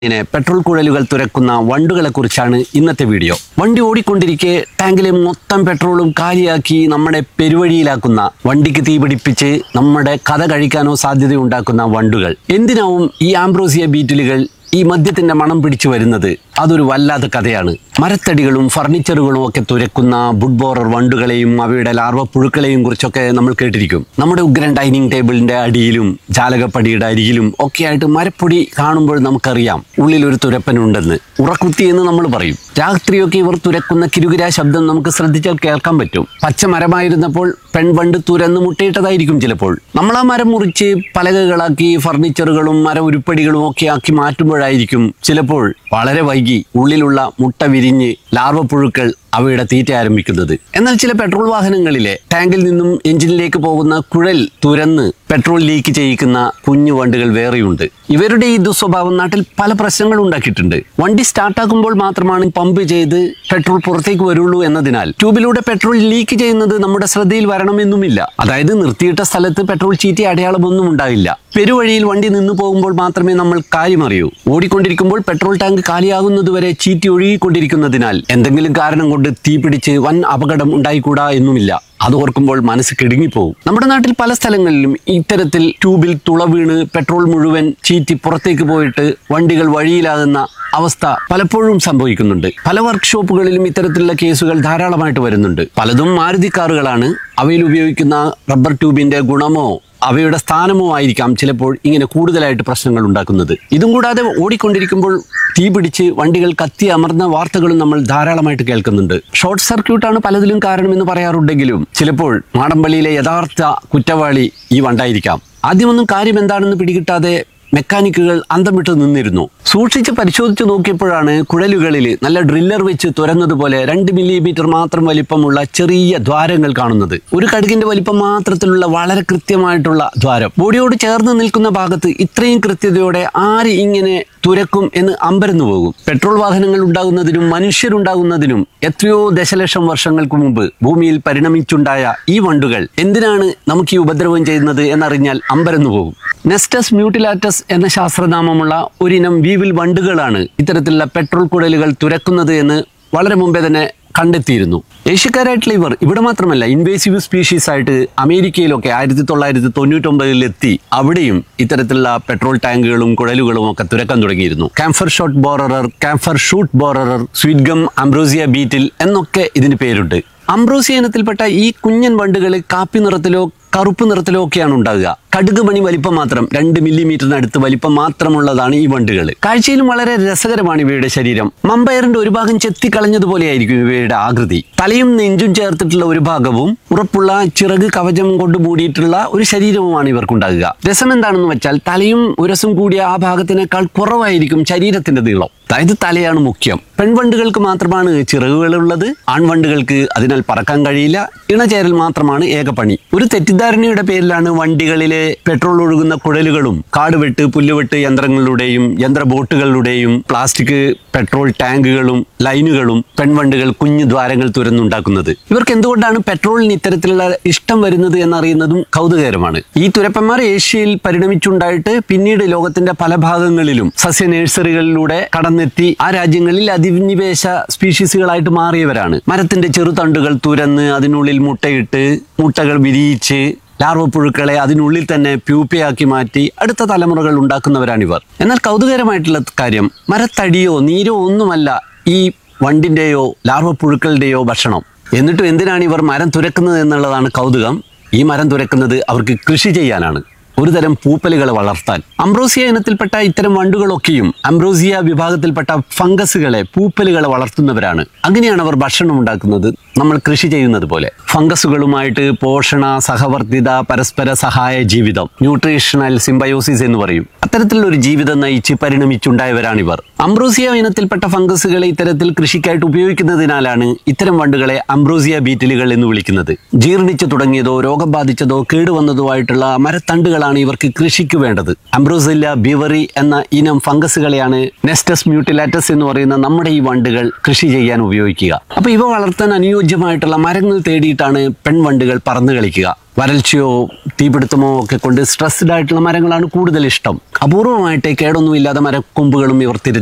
ഇങ്ങനെ പെട്രോൾ കുഴലുകൾ തുരക്കുന്ന വണ്ടുകളെ കുറിച്ചാണ് ഇന്നത്തെ വീഡിയോ വണ്ടി ഓടിക്കൊണ്ടിരിക്കെ ടാങ്കിലെ മൊത്തം പെട്രോളും കാലിയാക്കി നമ്മുടെ പെരുവഴിയിലാക്കുന്ന വണ്ടിക്ക് തീപിടിപ്പിച്ച് നമ്മുടെ കഥ കഴിക്കാനോ സാധ്യതയുണ്ടാക്കുന്ന വണ്ടുകൾ എന്തിനാവും ഈ ആംബ്രോസിയ ബീറ്റിലുകൾ ഈ മദ്യത്തിന്റെ മണം പിടിച്ചു വരുന്നത് അതൊരു വല്ലാത്ത കഥയാണ് മരത്തടികളും ഫർണിച്ചറുകളും ഒക്കെ തുരക്കുന്ന ബുഡ് ബോറർ വണ്ടുകളെയും അവയുടെ ലാർവ പുഴുക്കളെയും കുറിച്ചൊക്കെ നമ്മൾ കേട്ടിരിക്കും നമ്മുടെ ഉഗ്രൻ ഡൈനിങ് ടേബിളിന്റെ അടിയിലും ജാലകപ്പടിയുടെ അരികിലും ഒക്കെ ആയിട്ട് മരപ്പൊടി കാണുമ്പോൾ നമുക്കറിയാം ഉള്ളിൽ ഒരു തുരപ്പനുണ്ടെന്ന് ഉറക്കുത്തി എന്ന് നമ്മൾ പറയും രാത്രിയൊക്കെ ഇവർ തുരക്കുന്ന കിരുകിരാ ശബ്ദം നമുക്ക് ശ്രദ്ധിച്ചാൽ കേൾക്കാൻ പറ്റും പച്ച മരമായിരുന്നപ്പോൾ പെൺവണ്ട് തുരന്ന് മുട്ടയിട്ടതായിരിക്കും ചിലപ്പോൾ നമ്മൾ ആ മരം മുറിച്ച് പലകകളാക്കി ഫർണിച്ചറുകളും മര ഉരുപ്പടികളും ഒക്കെ ആക്കി മാറ്റുമ്പോഴായിരിക്കും ചിലപ്പോൾ വളരെ വൈകി ഉള്ളിലുള്ള മുട്ട വിരിഞ്ഞ് ലാർവ പുഴുക്കൾ അവയുടെ തീറ്റ ആരംഭിക്കുന്നത് എന്നാൽ ചില പെട്രോൾ വാഹനങ്ങളിലെ ടാങ്കിൽ നിന്നും എഞ്ചിനിലേക്ക് പോകുന്ന കുഴൽ തുരന്ന് പെട്രോൾ ലീക്ക് ചെയ്യിക്കുന്ന കുഞ്ഞു വണ്ടുകൾ വേറെയുണ്ട് ഇവരുടെ ഈ ദുസ്വഭാവം നാട്ടിൽ പല പ്രശ്നങ്ങൾ ഉണ്ടാക്കിയിട്ടുണ്ട് വണ്ടി സ്റ്റാർട്ടാക്കുമ്പോൾ മാത്രമാണ് പമ്പ് ചെയ്ത് പെട്രോൾ പുറത്തേക്ക് വരുള്ളൂ എന്നതിനാൽ ട്യൂബിലൂടെ പെട്രോൾ ലീക്ക് ചെയ്യുന്നത് നമ്മുടെ ശ്രദ്ധയിൽ വരണമെന്നുമില്ല അതായത് നിർത്തിയിട്ട സ്ഥലത്ത് പെട്രോൾ ചീറ്റി അടയാളമൊന്നും ഉണ്ടാവില്ല പെരുവഴിയിൽ വണ്ടി നിന്നു പോകുമ്പോൾ മാത്രമേ നമ്മൾ കാര്യമറിയൂ ഓടിക്കൊണ്ടിരിക്കുമ്പോൾ പെട്രോൾ ടാങ്ക് കാലിയാകുന്നതുവരെ ചീറ്റി ഒഴുകിക്കൊണ്ടിരിക്കുന്നതിനാൽ എന്തെങ്കിലും കാരണം കൊണ്ട് തീപിടിച്ച് വൻ അപകടം ഉണ്ടായിക്കൂടാ എന്നുമില്ല അത് ഓർക്കുമ്പോൾ മനസ്സ് കിടുങ്ങിപ്പോവും നമ്മുടെ നാട്ടിൽ പല സ്ഥലങ്ങളിലും ഇത്തരത്തിൽ ട്യൂബിൽ തുള വീണ് പെട്രോൾ മുഴുവൻ ചീറ്റി പുറത്തേക്ക് പോയിട്ട് വണ്ടികൾ വഴിയിലാകുന്ന അവസ്ഥ പലപ്പോഴും സംഭവിക്കുന്നുണ്ട് പല വർക്ക്ഷോപ്പുകളിലും ഇത്തരത്തിലുള്ള കേസുകൾ ധാരാളമായിട്ട് വരുന്നുണ്ട് പലതും മാരുതി കാറുകളാണ് അവയിൽ ഉപയോഗിക്കുന്ന റബ്ബർ ട്യൂബിന്റെ ഗുണമോ അവയുടെ സ്ഥാനമോ ആയിരിക്കാം ചിലപ്പോൾ ഇങ്ങനെ കൂടുതലായിട്ട് പ്രശ്നങ്ങൾ ഉണ്ടാക്കുന്നത് ഇതും കൂടാതെ ഓടിക്കൊണ്ടിരിക്കുമ്പോൾ തീ പിടിച്ച് വണ്ടികൾ കത്തി അമർന്ന വാർത്തകളും നമ്മൾ ധാരാളമായിട്ട് കേൾക്കുന്നുണ്ട് ഷോർട്ട് സർക്യൂട്ടാണ് പലതിലും കാരണമെന്ന് പറയാറുണ്ടെങ്കിലും ചിലപ്പോൾ മാടമ്പള്ളിയിലെ യഥാർത്ഥ കുറ്റവാളി ഈ വണ്ടായിരിക്കാം ആദ്യമൊന്നും കാര്യം എന്താണെന്ന് പിടികിട്ടാതെ മെക്കാനിക്കുകൾ അന്തം വിട്ട് നിന്നിരുന്നു സൂക്ഷിച്ച് പരിശോധിച്ച് നോക്കിയപ്പോഴാണ് കുഴലുകളിൽ നല്ല ഡ്രില്ലർ വെച്ച് തുരന്നതുപോലെ രണ്ട് മില്ലിമീറ്റർ മാത്രം വലിപ്പമുള്ള ചെറിയ ദ്വാരങ്ങൾ കാണുന്നത് ഒരു കടുകിന്റെ വലിപ്പം മാത്രത്തിലുള്ള വളരെ കൃത്യമായിട്ടുള്ള ദ്വാരം ബോഡിയോട് ചേർന്ന് നിൽക്കുന്ന ഭാഗത്ത് ഇത്രയും കൃത്യതയോടെ ആര് ഇങ്ങനെ തുരക്കും എന്ന് അമ്പരന്നു പോകും പെട്രോൾ വാഹനങ്ങൾ ഉണ്ടാകുന്നതിനും മനുഷ്യരുണ്ടാകുന്നതിനും എത്രയോ ദശലക്ഷം വർഷങ്ങൾക്ക് മുമ്പ് ഭൂമിയിൽ പരിണമിച്ചുണ്ടായ ഈ വണ്ടുകൾ എന്തിനാണ് നമുക്ക് ഈ ഉപദ്രവം ചെയ്യുന്നത് എന്നറിഞ്ഞാൽ അമ്പരന്നു പോകും നെസ്റ്റസ് മ്യൂട്ടിലാറ്റസ് എന്ന ശാസ്ത്രനാമമുള്ള ഒരിനം വീവിൽ വണ്ടുകളാണ് ഇത്തരത്തിലുള്ള പെട്രോൾ കുഴലുകൾ തുരക്കുന്നത് എന്ന് വളരെ മുമ്പേ തന്നെ കണ്ടെത്തിയിരുന്നു ഏഷ്യക്കാരായിട്ടുള്ള ഇവർ ഇവിടെ മാത്രമല്ല ഇൻവേസീവ് സ്പീഷീസ് ആയിട്ട് അമേരിക്കയിലൊക്കെ ആയിരത്തി തൊള്ളായിരത്തി തൊണ്ണൂറ്റൊമ്പതിൽ എത്തി അവിടെയും ഇത്തരത്തിലുള്ള പെട്രോൾ ടാങ്കുകളും കുഴലുകളും ഒക്കെ തുരക്കാൻ തുടങ്ങിയിരുന്നു camphor shot borer camphor shoot borer sweetgum ambrosia beetle എന്നൊക്കെ ഇതിന് പേരുണ്ട് അംബ്രോസിയ ഇനത്തിൽപ്പെട്ട ഈ കുഞ്ഞൻ വണ്ടുകൾ കാപ്പി നിറത്തിലോ കറുപ്പ് നിറത്തിലോ ഒക്കെയാണ് ഉണ്ടാകുക കടുക് മണി വലിപ്പം മാത്രം രണ്ട് മില്ലിമീറ്ററിന് അടുത്ത് വലിപ്പം മാത്രമുള്ളതാണ് ഈ വണ്ടുകൾ കാഴ്ചയിലും വളരെ രസകരമാണ് ഇവയുടെ ശരീരം മമ്പയറിന്റെ ഒരു ഭാഗം ചെത്തിക്കളഞ്ഞതുപോലെയായിരിക്കും ഇവയുടെ ആകൃതി തലയും നെഞ്ചും ചേർത്തിട്ടുള്ള ഒരു ഭാഗവും ഉറപ്പുള്ള ചിറക് കവചം കൊണ്ട് മൂടിയിട്ടുള്ള ഒരു ശരീരവുമാണ് ഇവർക്കുണ്ടാകുക രസം എന്താണെന്ന് വെച്ചാൽ തലയും ഉരസും കൂടിയ ആ ഭാഗത്തിനേക്കാൾ കുറവായിരിക്കും ശരീരത്തിന്റെ നീളം അതായത് തലയാണ് മുഖ്യം പെൺവണ്ടുകൾക്ക് മാത്രമാണ് ചിറകുകളുള്ളത് ആൺവണ്ടുകൾക്ക് അതിനാൽ പറക്കാൻ കഴിയില്ല ഇണചേരൽ മാത്രമാണ് ഏകപണി ഒരു തെറ്റിദ്ധാരണയുടെ പേരിലാണ് വണ്ടികളിലെ പെട്രോൾ ഒഴുകുന്ന കുഴലുകളും കാടുവെട്ട് പുല്ലുവെട്ട് യന്ത്രങ്ങളുടെയും യന്ത്ര ബോട്ടുകളുടെയും പ്ലാസ്റ്റിക് പെട്രോൾ ടാങ്കുകളും ലൈനുകളും പെൺവണ്ടുകൾ കുഞ്ഞു ദ്വാരങ്ങൾ തുരന്നുണ്ടാക്കുന്നത് ഇവർക്ക് എന്തുകൊണ്ടാണ് പെട്രോളിന് ഇത്തരത്തിലുള്ള ഇഷ്ടം വരുന്നത് എന്നറിയുന്നതും കൗതുകകരമാണ് ഈ തുരപ്പന്മാർ ഏഷ്യയിൽ പരിണമിച്ചുണ്ടായിട്ട് പിന്നീട് ലോകത്തിന്റെ പല ഭാഗങ്ങളിലും സസ്യ നഴ്സറികളിലൂടെ കടന്നെത്തി ആ രാജ്യങ്ങളിൽ അധിനിവേശ സ്പീഷീസുകളായിട്ട് മാറിയവരാണ് മരത്തിന്റെ ചെറുതണ്ടുകൾ തുരന്ന് അതിനുള്ളിൽ മുട്ടയിട്ട് മുട്ടകൾ വിരിയിച്ച് ലാർവ പുഴുക്കളെ അതിനുള്ളിൽ തന്നെ പ്യൂപ്പയാക്കി മാറ്റി അടുത്ത തലമുറകൾ ഉണ്ടാക്കുന്നവരാണിവർ എന്നാൽ കൗതുകരമായിട്ടുള്ള കാര്യം മരത്തടിയോ നീരോ ഒന്നുമല്ല ഈ വണ്ടിന്റെയോ ലാർവ പുഴുക്കളുടെയോ ഭക്ഷണം എന്നിട്ടും എന്തിനാണ് ഇവർ മരം തുരക്കുന്നത് എന്നുള്ളതാണ് കൗതുകം ഈ മരം തുരക്കുന്നത് അവർക്ക് കൃഷി ചെയ്യാനാണ് ഒരു തരം പൂപ്പലുകളെ വളർത്താൻ അംബ്രോസിയ ഇനത്തിൽപ്പെട്ട ഇത്തരം വണ്ടുകളൊക്കെയും അംബ്രോസിയ വിഭാഗത്തിൽപ്പെട്ട ഫംഗസുകളെ പൂപ്പലുകളെ വളർത്തുന്നവരാണ് അങ്ങനെയാണ് അവർ ഭക്ഷണം ഉണ്ടാക്കുന്നത് നമ്മൾ കൃഷി ചെയ്യുന്നത് പോലെ ഫംഗസുകളുമായിട്ട് പോഷണ സഹവർത്തിത പരസ്പര സഹായ ജീവിതം ന്യൂട്രീഷണൽ സിംബയോസിസ് എന്ന് പറയും അത്തരത്തിലുള്ള ഒരു ജീവിതം നയിച്ച് പരിണമിച്ചുണ്ടായവരാണിവർ അംബ്രോസിയ ഇനത്തിൽപ്പെട്ട ഫംഗസുകളെ ഇത്തരത്തിൽ കൃഷിക്കായിട്ട് ഉപയോഗിക്കുന്നതിനാലാണ് ഇത്തരം വണ്ടുകളെ അംബ്രോസിയ ബീറ്റിലുകൾ എന്ന് വിളിക്കുന്നത് ജീർണിച്ചു തുടങ്ങിയതോ രോഗം ബാധിച്ചതോ കേടുവന്നതോ ആയിട്ടുള്ള മരത്തണ്ടുകളാണ് ഇവർക്ക് കൃഷിക്ക് വേണ്ടത് അംബ്രോസില്ല ബിവറി എന്ന ഇനം ഫംഗസുകളെയാണ് നെസ്റ്റസ് മ്യൂട്ടിലാറ്റസ് എന്ന് പറയുന്ന നമ്മുടെ ഈ വണ്ടുകൾ കൃഷി ചെയ്യാൻ ഉപയോഗിക്കുക അപ്പൊ ഇവ വളർത്താൻ അനുയോജ്യ അനുയോജ്യമായിട്ടുള്ള മരങ്ങൾ തേടിയിട്ടാണ് പെൺവണ്ടുകൾ പറന്നു കളിക്കുക വരൾച്ചയോ തീപിടുത്തമോ ഒക്കെ കൊണ്ട് സ്ട്രെസ്ഡ് ആയിട്ടുള്ള മരങ്ങളാണ് കൂടുതൽ ഇഷ്ടം അപൂർവമായിട്ട് കേടൊന്നുമില്ലാതെ മരക്കൊമ്പുകളും ഇവർ തിരഞ്ഞെടുക്കും